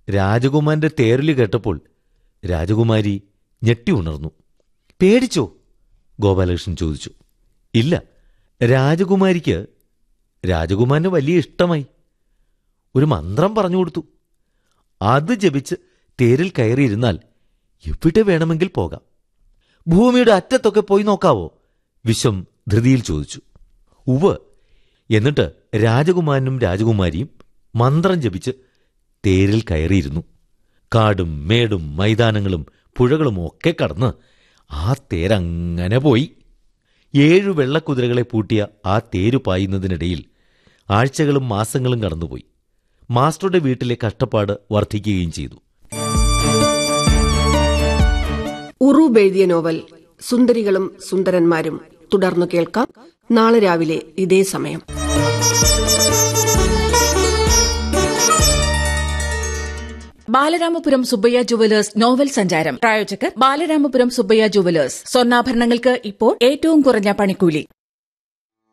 രാജകുമാരന്റെ തേരല് കേട്ടപ്പോൾ രാജകുമാരി ഞെട്ടി ഉണർന്നു പേടിച്ചോ ഗോപാലകൃഷ്ണൻ ചോദിച്ചു ഇല്ല രാജകുമാരിക്ക് രാജകുമാരന് വലിയ ഇഷ്ടമായി ഒരു മന്ത്രം പറഞ്ഞു കൊടുത്തു അത് ജപിച്ച് തേരിൽ കയറിയിരുന്നാൽ എവിടെ വേണമെങ്കിൽ പോകാം ഭൂമിയുടെ അറ്റത്തൊക്കെ പോയി നോക്കാവോ വിശ്വം ധൃതിയിൽ ചോദിച്ചു ഉവ് എന്നിട്ട് രാജകുമാരനും രാജകുമാരിയും മന്ത്രം ജപിച്ച് തേരിൽ കയറിയിരുന്നു കാടും മേടും മൈതാനങ്ങളും പുഴകളും ഒക്കെ കടന്ന് ആ തേരങ്ങനെ പോയി ഏഴു വെള്ളക്കുതിരകളെ പൂട്ടിയ ആ തേരു പായുന്നതിനിടയിൽ ആഴ്ചകളും മാസങ്ങളും കടന്നുപോയി മാസ്റ്ററുടെ വീട്ടിലെ കഷ്ടപ്പാട് വർദ്ധിക്കുകയും ചെയ്തു ഉറൂബ് എഴുതിയ നോവൽ സുന്ദരികളും സുന്ദരന്മാരും തുടർന്നു കേൾക്കാം നാളെ രാവിലെ ഇതേ സമയം ബാലരാമപുരം സുബ്ബയ്യ ജുവലേഴ്സ് നോവൽ സഞ്ചാരം പ്രായോജകർ ബാലരാമപുരം സുബ്ബയ്യ ജുവലേഴ്സ് സ്വർണ്ണാഭരണങ്ങൾക്ക് ഇപ്പോൾ ഏറ്റവും കുറഞ്ഞ പണിക്കൂലി